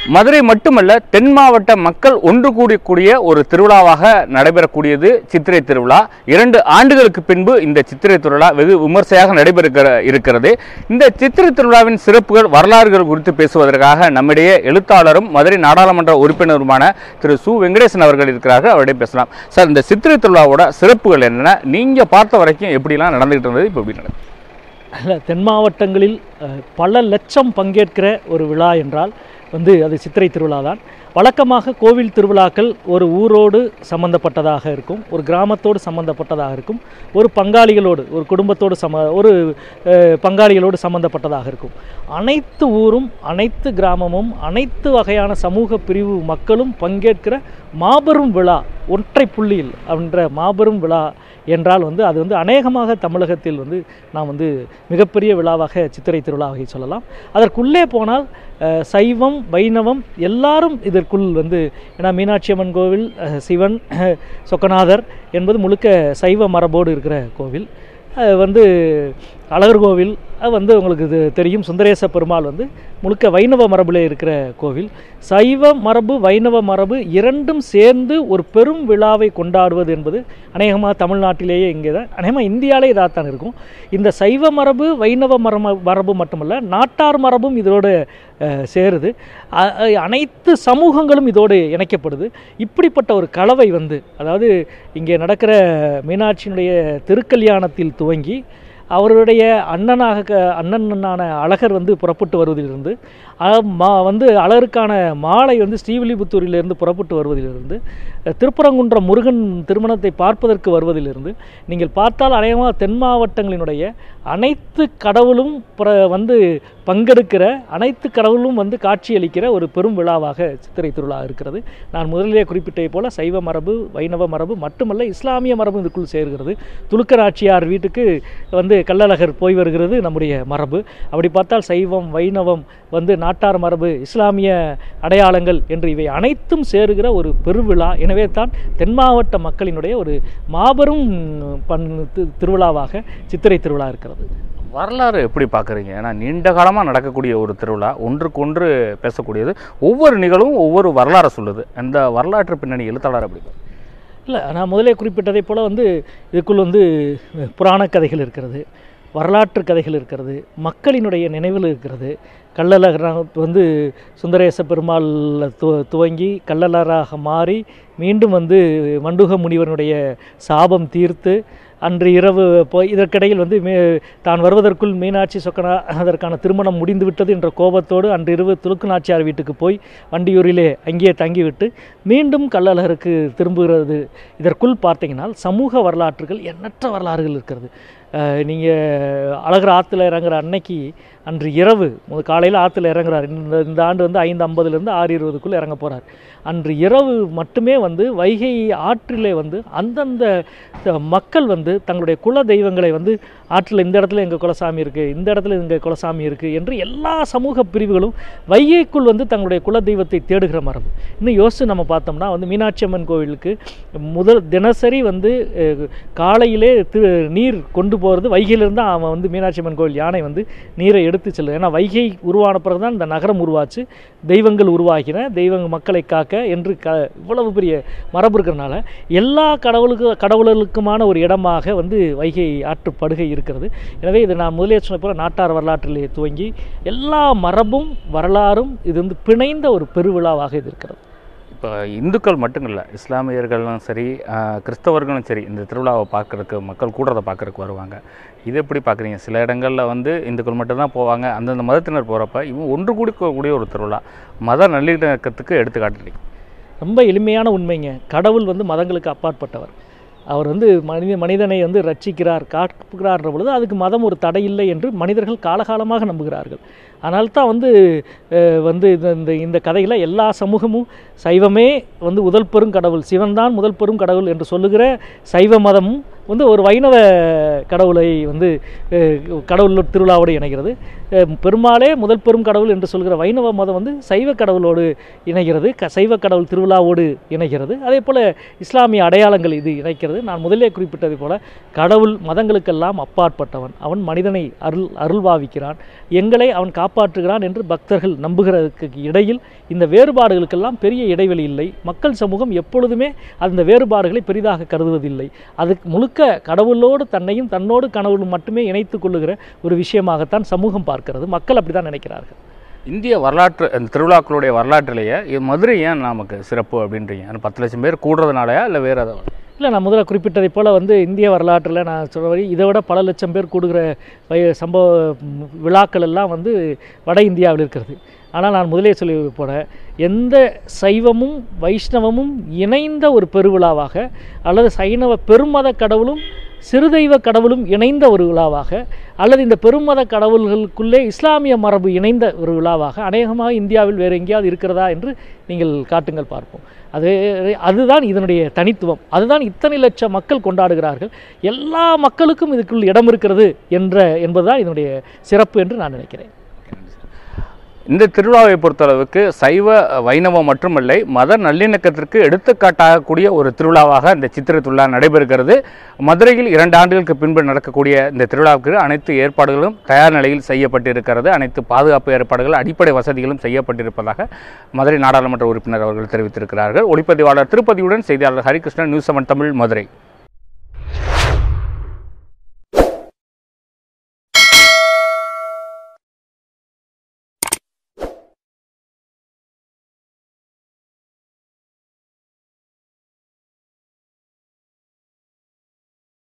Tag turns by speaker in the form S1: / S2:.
S1: மதுரை மட்டுமல்ல தென் மாவட்ட மக்கள் ஒன்று கூடிய ஒரு திருவிழாவாக நடைபெறக்கூடியது சித்திரை திருவிழா இரண்டு ஆண்டுகளுக்கு பின்பு இந்த சித்திரை திருவிழா வெகு விமர்சையாக நடைபெற இருக்கிறது இந்த சித்திரை திருவிழாவின் சிறப்புகள் வரலாறுகள் குறித்து பேசுவதற்காக நம்மிடையே எழுத்தாளரும் மதுரை நாடாளுமன்ற உறுப்பினருமான திரு சு வெங்கடேசன் அவர்கள் இருக்கிறார்கள் அவரிடம் பேசலாம் சார் இந்த சித்திரை திருவிழாவோட சிறப்புகள் என்னென்ன நீங்கள் பார்த்த வரைக்கும் எப்படிலாம் நடந்துகிட்டு இருந்தது இப்போ எப்படி நடக்குது
S2: அல்ல தென் மாவட்டங்களில் அஹ், பல லட்சம் பங்கேற்கிற ஒரு விழா என்றால் வந்து அது சித்திரை திருவிழா தான் வழக்கமாக கோவில் திருவிழாக்கள் ஒரு ஊரோடு சம்பந்தப்பட்டதாக இருக்கும் ஒரு கிராமத்தோடு சம்பந்தப்பட்டதாக இருக்கும் ஒரு பங்காளிகளோடு ஒரு குடும்பத்தோடு சம ஒரு அஹ், பங்காளிகளோடு சம்பந்தப்பட்டதாக இருக்கும் அனைத்து ஊரும் அனைத்து கிராமமும் அனைத்து வகையான சமூக பிரிவு மக்களும் பங்கேற்கிற மாபெரும் விழா ஒற்றை புள்ளியில் என்ற மாபெரும் விழா என்றால் வந்து அது வந்து அநேகமாக தமிழகத்தில் வந்து நாம் வந்து மிகப்பெரிய விழாவாக சித்திரை திருவிழாவை சொல்லலாம் அதற்குள்ளே போனால் அஹ், சைவம் வைணவம் எல்லாரும் இதற்குள் வந்து ஏன்னா மீனாட்சி அம்மன் கோவில் அஹ், சிவன் அஹ், சொக்கநாதர் என்பது முழுக்க சைவ மரபோடு இருக்கிற கோவில் அஹ், வந்து அழகர் கோவில் அது வந்து உங்களுக்கு இது தெரியும் சுந்தரேச பெருமாள் வந்து முழுக்க வைணவ மரபில் இருக்கிற கோவில் சைவ மரபு வைணவ மரபு இரண்டும் சேர்ந்து ஒரு பெரும் விழாவை கொண்டாடுவது என்பது அநேகமாக தமிழ்நாட்டிலேயே இங்கே தான் அநேகமாக இந்தியாவிலே இதாகத்தான் இருக்கும் இந்த சைவ மரபு வைணவ மரபு மரபு மட்டுமல்ல நாட்டார் மரபும் இதோடு அஹ், சேருது அ- அ- அனைத்து சமூகங்களும் இதோடு இணைக்கப்படுது இப்படிப்பட்ட ஒரு கலவை வந்து அதாவது இங்கே நடக்கிற மீனாட்சியினுடைய திருக்கல்யாணத்தில் துவங்கி அவருடைய அண்ணனாக க- அண்ணனான அழகர் வந்து புறப்பட்டு வருவதிலிருந்து அ- மா வந்து அழகருக்கான மாலை வந்து ஸ்ரீவில்லிபுத்தூரிலிருந்து புறப்பட்டு வருவதிலிருந்து அஹ், திருப்பரங்குன்றம் முருகன் திருமணத்தை பார்ப்பதற்கு வருவதிலிருந்து நீங்கள் பார்த்தால் அநேகமாக தென் மாவட்டங்களினுடைய அனைத்து கடவுளும் பிற வந்து பங்கெடுக்கிற அனைத்து கடவுளும் வந்து காட்சியளிக்கிற ஒரு பெரும் விழாவாக சித்திரை திருவிழா இருக்கிறது நான் முதலிலே குறிப்பிட்டதை போல சைவ மரபு வைணவ மரபு மட்டுமல்ல இஸ்லாமிய மரபு இதுக்குள் சேர்கிறது துலுக்கர் ஆட்சியார் வீட்டுக்கு வந்து கள்ளழகர் போய் வருகிறது நம்முடைய மரபு அப்படி பார்த்தால் சைவம் வைணவம் வந்து நாட்டார் மரபு இஸ்லாமிய அடையாளங்கள் என்று இவை அனைத்தும் சேருகிற ஒரு பெருவிழா எனவே தான் தென் மாவட்ட மக்களினுடைய ஒரு மாபெரும் பண் தி- திருவிழாவாக சித்திரை திருவிழா இருக்கிறது
S1: வரலாறு எப்படி பார்க்குறீங்க ஏன்னா நீண்ட காலமாக நடக்கக்கூடிய ஒரு திருவிழா ஒன்றுக்கு ஒன்று பேசக்கூடியது ஒவ்வொரு நிகழ்வும் ஒவ்வொரு வரலாறை சொல்லுது அந்த வரலாற்று பின்னணி எழுத்தாளர் எப்படி பார்க்கறீங்க?
S2: இல்லை நான் முதலே குறிப்பிட்டதைப் போல் வந்து இதுக்குள் வந்து புராண கதைகள் இருக்கிறது வரலாற்று கதைகள் இருக்கிறது மக்களினுடைய நினைவில் இருக்கிறது கள்ளழகர் வந்து சுந்தரேச பெருமாள் து துவங்கி கள்ளழகராக மாறி மீண்டும் வந்து மண்டுக முனிவனுடைய சாபம் தீர்த்து அன்று இரவு போய் இதற்கிடையில் வந்து மே தான் வருவதற்குள் மீனாட்சி சொக்கனா அதற்கான திருமணம் முடிந்து விட்டது என்ற கோபத்தோடு அன்று இரவு துலுக்கு நாச்சியார் வீட்டுக்கு போய் வண்டியூரிலே அங்கேயே தங்கிவிட்டு மீண்டும் கள்ளழகருக்கு திரும்புகிறது இதற்குள் பார்த்தீங்கன்னா சமூக வரலாற்றுகள் எண்ணற்ற வரலாறுகள் இருக்கிறது நீங்கள் அழகர் ஆற்றுல இறங்குற அன்னைக்கு அன்று இரவு காலையில் ஆற்றுல இறங்குறார் இந்த இந்த ஆண்டு வந்து ஐந்து ஐம்பதுலேருந்து ஆறு இருபதுக்குள்ளே இறங்க போகிறார் அன்று இரவு மட்டுமே வந்து வைகை ஆற்றிலே வந்து அந்தந்த த- மக்கள் வந்து தங்களுடைய குல தெய்வங்களை வந்து ஆற்றில் இந்த இடத்துல எங்கள் குலசாமி இருக்குது இந்த இடத்துல எங்கள் குலசாமி இருக்குது என்று எல்லா சமூக பிரிவுகளும் வைகைக்குள் வந்து தங்களுடைய குல தெய்வத்தை தேடுகிற மரபு இன்னும் யோசித்து நம்ம பார்த்தோம்னா வந்து மீனாட்சி அம்மன் கோவிலுக்கு முதல் தினசரி வந்து அஹ், காலையிலே திரு நீர் கொண்டு போகிறது வைகையிலிருந்து தான் அவன் வந்து மீனாட்சி அம்மன் கோவில் யானை வந்து நீரை எடுத்து செல்லும் ஏன்னா வைகை உருவான பிறகு தான் இந்த நகரம் உருவாச்சு தெய்வங்கள் உருவாகின தெய்வங்க மக்களை காக்க என்று க இவ்வளவு பெரிய மரபு இருக்கிறனால எல்லா கடவுளுக்கு கடவுளுக்குமான ஒரு இடமாக வந்து வைகை ஆற்றுப்படுகை இருக்கிறது எனவே இது நான் முதலே சொன்ன போல நாட்டார் வரலாற்றிலே துவங்கி எல்லா மரபும் வரலாறும் இது வந்து பிணைந்த ஒரு பெருவிழாவாக இது இருக்கிறது
S1: இப்போ இந்துக்கள் மட்டும் இல்லை இஸ்லாமியர்களும் சரி ஆஹ், கிறிஸ்தவர்களும் சரி இந்த திருவிழாவை பார்க்கறதுக்கு மக்கள் கூடுறதை பார்க்கறதுக்கு வருவாங்க இது எப்படி பார்க்குறீங்க சில இடங்களில் வந்து இந்துக்கள் மட்டும்தான் போவாங்க அந்தந்த மதத்தினர் போகிறப்ப இவங்க ஒன்று கூடி கூடிய ஒரு திருவிழா மத நல்லிணக்கத்துக்கு எடுத்துக்காட்டுறீங்க
S2: ரொம்ப எளிமையான உண்மைங்க கடவுள் வந்து மதங்களுக்கு அப்பாற்பட்டவர் அவர் வந்து மனித மனிதனை வந்து ரட்சிக்கிறார் காக்கிறார்ன்ற பொழுது அதுக்கு மதம் ஒரு தடை இல்லை என்று மனிதர்கள் காலகாலமாக நம்புகிறார்கள் அதனால தான் வந்து அஹ், வந்து இந்த இந்த இந்த கதையில் எல்லா சமூகமும் சைவமே வந்து முதல் பெரும் கடவுள் சிவன் தான் முதல் பெரும் கடவுள் என்று சொல்லுகிற சைவ மதமும் வந்து ஒரு வைணவ கடவுளை வந்து அஹ், கடவுள் திருவிழாவோடு இணைகிறது அஹ், பெருமாளே முதல் பெரும் கடவுள் என்று சொல்கிற வைணவ மதம் வந்து சைவ கடவுளோடு இணைகிறது க சைவ கடவுள் திருவிழாவோடு இணைகிறது அதே போல் இஸ்லாமிய அடையாளங்கள் இது இணைக்கிறது நான் முதலே குறிப்பிட்டது போல கடவுள் மதங்களுக்கெல்லாம் அப்பாற்பட்டவன் அவன் மனிதனை அருள் அருள்பாவிக்கிறான் எங்களை அவன் காப்பாற்றுகிறான் என்று பக்தர்கள் நம்புகிறதுக்கு இடையில் இந்த வேறுபாடுகளுக்கெல்லாம் பெரிய இடைவெளி இல்லை மக்கள் சமூகம் எப்பொழுதுமே அந்த வேறுபாடுகளை பெரிதாக கருதுவதில்லை அதுக்கு முழுக்க கடவுளோடு தன்னையும் தன்னோடு கனவுளும் மட்டுமே இணைத்து கொள்ளுகிற ஒரு விஷயமாகத்தான் சமூகம் பார்க்கிறது மக்கள் அப்படிதான் நினைக்கிறார்கள்
S1: இந்திய வரலாற்று அந்த திருவிழாக்களுடைய வரலாற்றிலேயே இது மதுரை ஏன் நமக்கு சிறப்பு அப்படின்றீங்க அந்த பத்து லட்சம் பேர் கூடுறதுனாலயா இல்லை வேறு ஏதாவது
S2: இல்லை நான் முதல்ல குறிப்பிட்டதைப் போல் வந்து இந்திய வரலாற்றில் நான் சொல்ற வரை இதை விட பல லட்சம் பேர் கூடுகிற வய- சம்பவ ம், விழாக்கள் எல்லாம் வந்து வட இந்தியாவில் இருக்கிறது ஆனால் நான் முதலே சொல்லி போல எந்த சைவமும் வைஷ்ணவமும் இணைந்த ஒரு பெருவிழாவாக அல்லது சைனவ பெருமத கடவுளும் சிறுதெய்வ கடவுளும் இணைந்த ஒரு விழாவாக அல்லது இந்த பெருமத கடவுள்களுக்குள்ளே இஸ்லாமிய மரபு இணைந்த ஒரு விழாவாக அநேகமாக இந்தியாவில் வேறு எங்கேயாவது இருக்கிறதா என்று நீங்கள் காட்டுங்கள் பார்ப்போம் அது அதுதான் இதனுடைய தனித்துவம் அதுதான் இத்தனை லட்சம் மக்கள் கொண்டாடுகிறார்கள் எல்லா மக்களுக்கும் இதுக்குள் இடம் இருக்கிறது என்ற என்பதுதான் இதனுடைய சிறப்பு என்று நான் நினைக்கிறேன்
S1: இந்த திருவிழாவை பொறுத்தளவுக்கு சைவ வைணவம் மட்டுமில்லை மத நல்லிணக்கத்திற்கு எடுத்துக்காட்டாகக்கூடிய ஒரு திருவிழாவாக இந்த சித்திரை திருவிழா நடைபெறுகிறது மதுரையில் இரண்டு ஆண்டுகளுக்கு பின்பு நடக்கக்கூடிய இந்த திருவிழாவுக்கு அனைத்து ஏற்பாடுகளும் தயார் நிலையில் செய்யப்பட்டிருக்கிறது அனைத்து பாதுகாப்பு ஏற்பாடுகள் அடிப்படை வசதிகளும் செய்யப்பட்டிருப்பதாக மதுரை நாடாளுமன்ற உறுப்பினர் அவர்கள் தெரிவித்திருக்கிறார்கள் ஒளிப்பதிவாளர் திருப்பதியுடன் செய்தியாளர் ஹரிகிருஷ்ணன் நியூஸ் செவன் தமிழ் மதுரை